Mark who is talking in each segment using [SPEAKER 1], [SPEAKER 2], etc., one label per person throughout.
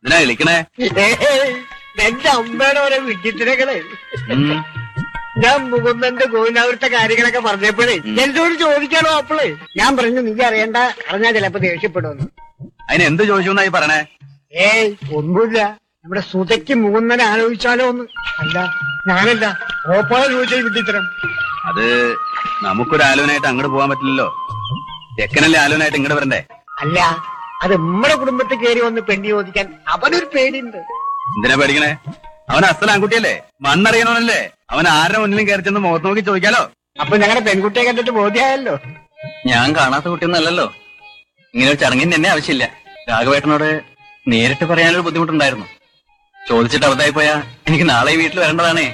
[SPEAKER 1] ഇതിനാ വിളിക്കണേ
[SPEAKER 2] ഏയ്, എന്റെ അമ്മയുടെ ഓരോ വിഡ്ഢിത്തിനകളെ
[SPEAKER 1] ഉം.
[SPEAKER 2] ഞാൻ മുകുന്ദന്റെ ഗോവിന്ദാവൃത്തെ കാര്യങ്ങളൊക്കെ പറഞ്ഞപ്പോഴേ എന്നോട് ചോദിക്കാണോ അപ്പോളേ ഞാൻ പറഞ്ഞു നീ അറിയണ്ട അറിഞ്ഞാ ചിലപ്പോ ദേഷ്യപ്പെടുമെന്ന്
[SPEAKER 1] അതിന് എന്ത് ചോദിച്ചു എന്നായി പറയണേ
[SPEAKER 2] ഏയ് ഒന്നുമില്ല നമ്മുടെ സുതയ്ക്ക് മുകുന്ദനെ ആലോചിച്ചാലോ ഒന്ന് അല്ല ഞാനല്ല ഓപ്പോളെ ചോദിച്ച വിഡ്ഢിത്തരം
[SPEAKER 1] അത് നമുക്കൊരു ആലോചനയായിട്ട് അങ്ങോട്ട് പോകാൻ പറ്റില്ലല്ലോ ചെക്കനല്ലേ ആലോചനയായിട്ട് ഇങ്ങോട്ട് വരണ്ടേ
[SPEAKER 2] അല്ല അത് നമ്മുടെ കുടുംബത്തിൽ കയറി വന്ന് പെണ്ണി ചോദിക്കാൻ അവനൊരു പേടിയുണ്ട്
[SPEAKER 1] എന്തിനാ പേടിക്കണേ അവൻ അസൽ ആൺകുട്ടിയല്ലേ മണ്ണറിയണവനല്ലേ അവൻ ആരുടെ മുന്നിലും കയറി ചെന്ന് മുഖത്ത് നോക്കി ചോദിക്കാലോ
[SPEAKER 2] അപ്പൊ ഞങ്ങളുടെ പെൺകുട്ടിയെ കണ്ടിട്ട് ബോധ്യമായല്ലോ
[SPEAKER 1] ഞാൻ കാണാത്ത കുട്ടിയൊന്നല്ലല്ലോ ഇങ്ങനെ ഒരു ചടങ്ങിന്റെ തന്നെ ആവശ്യമില്ല രാഘവേട്ടനോട് നേരിട്ട് പറയാനൊരു ബുദ്ധിമുട്ടുണ്ടായിരുന്നു ചോദിച്ചിട്ട് അവതായി പോയാ എനിക്ക് നാളെ ഈ വീട്ടിൽ വരേണ്ടതാണേ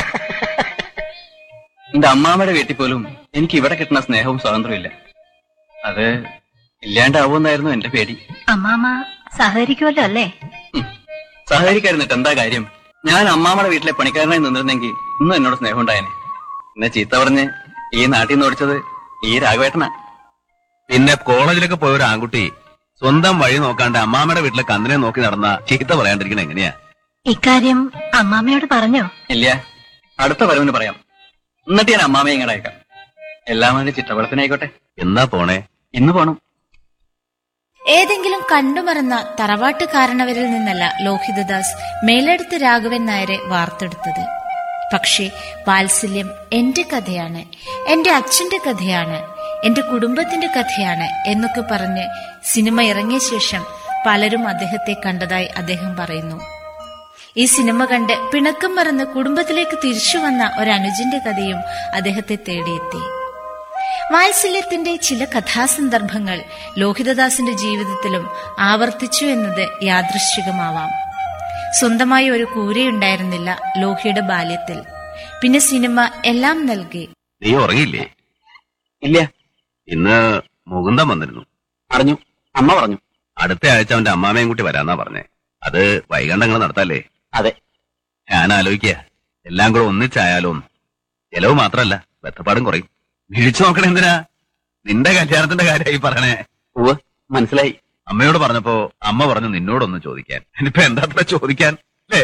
[SPEAKER 1] എന്റെ അമ്മാമ്മയുടെ വീട്ടിൽ പോലും എനിക്ക് ഇവിടെ കിട്ടുന്ന സ്നേഹവും സ്വാതന്ത്ര്യവും ഇല്ല അത് ഇല്ലാണ്ടാവുമെന്നായിരുന്നു എന്റെ പേടി
[SPEAKER 3] അമ്മാമ സഹകരിക്കുമല്ലോ അല്ലേ
[SPEAKER 1] ഉം. സഹകരിക്കായിരുന്നിട്ട് എന്താ കാര്യം ഞാൻ അമ്മാമ്മയുടെ വീട്ടിലെ പണിക്കാരനായി നിന്നിരുന്നെങ്കിൽ ഇന്നും എന്നോട് സ്നേഹം ഉണ്ടായേനെ എന്നെ ചീത്ത പറഞ്ഞ് ഈ നാട്ടിൽ നിന്ന് ഓടിച്ചത് ഈ രാഘവേട്ടനാ പിന്നെ കോളേജിലൊക്കെ പോയ ഒരു ആൺകുട്ടി സ്വന്തം വഴി നോക്കാണ്ട് അമ്മാമ്മയുടെ വീട്ടിലെ കന്നിനെ നോക്കി നടന്ന ചീത്ത പറയാണ്ടിരിക്കണ എങ്ങനെയാ
[SPEAKER 3] ഇക്കാര്യം അമ്മാമയോട് പറഞ്ഞോ
[SPEAKER 1] ഇല്ല അടുത്ത വരവിന് പറയാം എന്നിട്ട് ഞാൻ അമ്മാമയെ ഇങ്ങോട്ട് അയക്കാം എല്ലാം അതിന്റെ ചിത്രവളത്തിനായിക്കോട്ടെ എന്നാ പോണേ ഇന്ന് പോണം
[SPEAKER 4] ഏതെങ്കിലും കണ്ടുമറന്ന തറവാട്ടുകാരണവരിൽ നിന്നല്ല ലോഹിതദാസ് മേലെടുത്ത് രാഘവൻ നായരെ വാർത്തെടുത്തത് പക്ഷേ വാത്സല്യം എന്റെ കഥയാണ് എന്റെ അച്ഛന്റെ കഥയാണ് എന്റെ കുടുംബത്തിന്റെ കഥയാണ് എന്നൊക്കെ പറഞ്ഞ് സിനിമ ഇറങ്ങിയ ശേഷം പലരും അദ്ദേഹത്തെ കണ്ടതായി അദ്ദേഹം പറയുന്നു ഈ സിനിമ കണ്ട് പിണക്കം മറന്ന് കുടുംബത്തിലേക്ക് തിരിച്ചു വന്ന ഒരു അനുജന്റെ കഥയും അദ്ദേഹത്തെ തേടിയെത്തി വാത്സല്യത്തിന്റെ ചില കഥാസന്ദർഭങ്ങൾ ലോഹിതദാസിന്റെ ജീവിതത്തിലും ആവർത്തിച്ചു എന്നത് യാദൃശ്ചികമാവാം സ്വന്തമായി ഒരു കൂരയുണ്ടായിരുന്നില്ല ലോഹിയുടെ ബാല്യത്തിൽ പിന്നെ സിനിമ എല്ലാം നൽകി
[SPEAKER 1] നീ ഉറങ്ങിയില്ലേ
[SPEAKER 5] ഇല്ല
[SPEAKER 1] ഇന്ന് മുകുന്ദം വന്നിരുന്നു
[SPEAKER 5] അറിഞ്ഞു അമ്മ പറഞ്ഞു
[SPEAKER 1] അടുത്ത ആഴ്ച അവന്റെ അമ്മാമയും കൂട്ടി വരാന്നാ പറഞ്ഞേ അത് വൈകണ്ടങ്ങൾ നടത്താല്ലേ
[SPEAKER 5] അതെ
[SPEAKER 1] ഞാൻ ആലോചിക്കുക എല്ലാം കൂടെ ഒന്നിച്ചായാലോ എന്ന് ചെലവ് മാത്രല്ല വെത്തപ്പാടും കുറയും വീഴ്ച നോക്കണ എന്തിനാ നിന്റെ കല്യാണത്തിന്റെ കാര്യമായി പറയണേ
[SPEAKER 5] ഉവ് മനസ്സിലായി
[SPEAKER 1] അമ്മയോട് പറഞ്ഞപ്പോ അമ്മ പറഞ്ഞു നിന്നോടൊന്ന് ചോദിക്കാൻ ഇനിയിപ്പോ എന്താ അത്ര ചോദിക്കാൻ അല്ലേ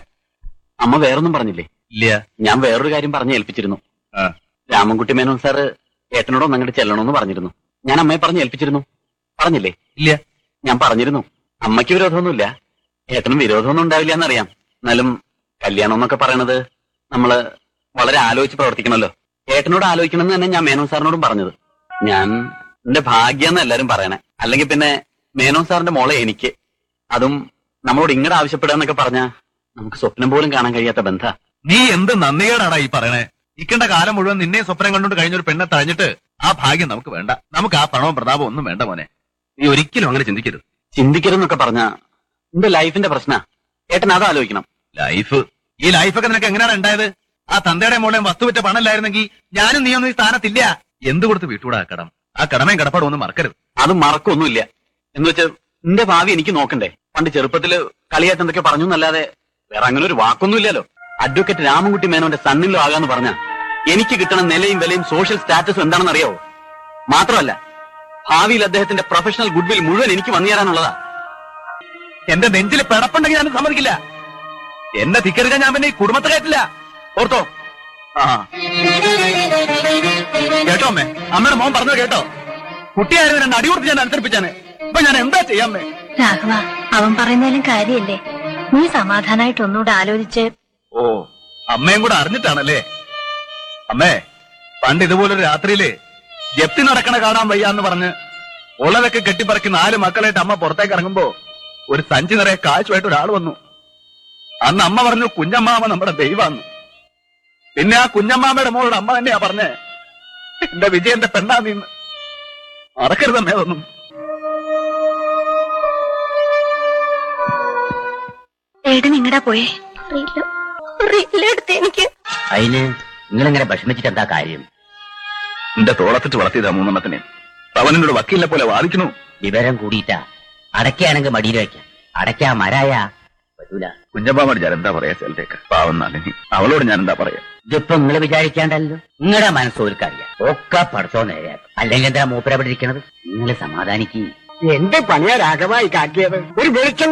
[SPEAKER 5] അമ്മ വേറൊന്നും പറഞ്ഞില്ലേ
[SPEAKER 1] ഇല്ല
[SPEAKER 5] ഞാൻ വേറൊരു കാര്യം പറഞ്ഞു ഏൽപ്പിച്ചിരുന്നു
[SPEAKER 1] ആ.
[SPEAKER 5] രാമൻകുട്ടി മേനോൻ സാറ് ഏട്ടനോട് അങ്ങോട്ട് ചെല്ലണമെന്ന് പറഞ്ഞിരുന്നു ഞാൻ അമ്മയെ പറഞ്ഞു ഏൽപ്പിച്ചിരുന്നു പറഞ്ഞില്ലേ
[SPEAKER 1] ഇല്ല
[SPEAKER 5] ഞാൻ പറഞ്ഞിരുന്നു അമ്മയ്ക്ക് വിരോധമൊന്നുമില്ല ഏട്ടനും വിരോധമൊന്നും ഉണ്ടാവില്ല എന്നറിയാം എന്നാലും കല്യാണം എന്നൊക്കെ പറയണത് നമ്മള് വളരെ ആലോചിച്ച് പ്രവർത്തിക്കണമല്ലോ ഏട്ടനോട് ആലോചിക്കണം എന്ന് തന്നെ ഞാൻ മേനോൻ സാറിനോടും പറഞ്ഞത് ഞാൻ എന്റെ ഭാഗ്യം എല്ലാരും പറയണേ അല്ലെങ്കിൽ പിന്നെ മേനോൻ സാറിന്റെ മോളെ എനിക്ക് അതും നമ്മളോട് ഇങ്ങോട്ട് ആവശ്യപ്പെടാന്നൊക്കെ പറഞ്ഞാ നമുക്ക് സ്വപ്നം പോലും കാണാൻ കഴിയാത്ത ബന്ധ
[SPEAKER 1] നീ എന്ത് നന്ദികേടാടാ ഈ പറയണേ ഇക്കണ്ട കാലം മുഴുവൻ നിന്നെ സ്വപ്നം കണ്ടുകൊണ്ട് കഴിഞ്ഞ ഒരു പെണ്ണെ തഴഞ്ഞിട്ട് ആ ഭാഗ്യം നമുക്ക് വേണ്ട നമുക്ക് ആ പണവും പ്രതാപവും ഒന്നും വേണ്ട മോനെ നീ ഒരിക്കലും അങ്ങനെ ചിന്തിക്കരുത്
[SPEAKER 5] ചിന്തിക്കരുതെന്നൊക്കെ പറഞ്ഞ എന്റെ ലൈഫിന്റെ പ്രശ്ന ഏട്ടൻ അത് ആലോചിക്കണം
[SPEAKER 1] ലൈഫ് ഈ ലൈഫൊക്കെ നിനക്ക് എങ്ങനെയാണ് ഉണ്ടായത് ആ തന്തയുടെ മോളെയും വസ്തു വിറ്റ പണമില്ലായിരുന്നെങ്കിൽ ഞാനും നീ ഒന്നും ഈ സ്ഥാനത്തില്ല എന്ത് കൊടുത്ത് വീട്ടുകൂടാ ആ കടം ആ കടമയും കടപ്പാടും ഒന്നും മറക്കരുത്
[SPEAKER 5] അത് മറക്കൊന്നുമില്ല എന്ന് വെച്ചാൽ എന്റെ ഭാവി എനിക്ക് നോക്കണ്ടേ പണ്ട് ചെറുപ്പത്തില് കളിയായിട്ട് എന്തൊക്കെ പറഞ്ഞു എന്നല്ലാതെ വേറെ അങ്ങനെ ഒരു വാക്കൊന്നുമില്ലല്ലോ അഡ്വക്കേറ്റ് രാമൻകുട്ടി മേനോന്റെ സണ്ണിലോ ആകാന്ന് പറഞ്ഞ എനിക്ക് കിട്ടണ നിലയും വിലയും സോഷ്യൽ സ്റ്റാറ്റസും എന്താണെന്ന് അറിയാവോ മാത്രമല്ല ഭാവിയിൽ അദ്ദേഹത്തിന്റെ പ്രൊഫഷണൽ ഗുഡ്വിൽ മുഴുവൻ എനിക്ക് വന്നു തരാനുള്ളതാ
[SPEAKER 1] എന്റെ നെഞ്ചിൽ പിടപ്പുണ്ടെങ്കിൽ ഞാൻ സമ്മതിക്കില്ല എന്നെ ധിക്കരിക്കാൻ ഞാൻ പിന്നെ ഈ കുടുംബത്തെ കയറ്റില്ല ഓർത്തോ ആ കേട്ടോ അമ്മേ അമ്മയുടെ മോൻ പറഞ്ഞു കേട്ടോ കുട്ടിയായിരുന്നു രണ്ട് അടികൊടുത്ത് ഞാൻ അനുസരിപ്പിച്ചാണ് ഇപ്പൊ ഞാൻ എന്താ ചെയ്യാമ്മേ
[SPEAKER 3] രാഘവ അവൻ പറയുന്നതിലും കാര്യല്ലേ നീ സമാധാനായിട്ട് ഒന്നുകൂടെ ആലോചിച്ച്
[SPEAKER 1] ഓ അമ്മയും കൂടെ അറിഞ്ഞിട്ടാണല്ലേ അമ്മേ പണ്ട് ഇതുപോലൊരു രാത്രിയില് ജപ്തി നടക്കണ കാണാൻ വയ്യാന്ന് പറഞ്ഞ് ഉള്ളതൊക്കെ കെട്ടിപ്പറക്കി നാല് മക്കളായിട്ട് അമ്മ പുറത്തേക്ക് ഇറങ്ങുമ്പോ ഒരു സഞ്ചി നിറയെ കാശുമായിട്ട് ഒരാൾ വന്നു അന്ന് അമ്മ പറഞ്ഞു കുഞ്ഞമ്മാമ നമ്മുടെ ദൈവാന്ന് പിന്നെ ആ കുഞ്ഞമ്മാമയുടെ മോളോട് അമ്മ തന്നെയാ പറഞ്ഞേ എന്റെ വിജയന്റെ പെണ്ണാ നീന്ന് മറക്കരുതമ്മേ അതൊന്നും
[SPEAKER 3] ഏട് നിങ്ങടാ പോയേ അറിയില്ല അറിയില്ല എടുത്ത് എനിക്ക്
[SPEAKER 6] അതിന് നിങ്ങളിങ്ങനെ വിഷമിച്ചിട്ട് എന്താ കാര്യം
[SPEAKER 1] എന്റെ തോളത്തിട്ട് വളർത്തിയതാ മൂന്നെണ്ണത്തിനെ പവനോട് വക്കീലിനെ പോലെ വാദിക്കണു
[SPEAKER 6] വിവരം കൂടിയിട്ടാ അടയ്ക്കാണെങ്കിൽ മടിയിൽ വയ്ക്കാം അടയ്ക്കാ മരായ പറ്റൂല
[SPEAKER 1] കുഞ്ഞമ്മാമോട് ഞാൻ എന്താ പറയാ സ്ഥലത്തേക്ക് പാവം നളിനി അവളോട് ഞാൻ എന്താ പറയാ
[SPEAKER 6] ഇതിപ്പോ നിങ്ങൾ വിചാരിക്കാണ്ടല്ലോ നിങ്ങളുടെ മനസ്സോൽക്കറിയാം ഒക്കെ പഠിച്ചോ നേരെയാക്കും അല്ലെങ്കിൽ എന്താ മൂപ്പര അവിടെ ഇരിക്കണത് നിങ്ങൾ സമാധാനിക്ക്
[SPEAKER 2] എന്റെ പണിയാ രാഘവായി കാട്ടിയത് ഒരു വെളിച്ചം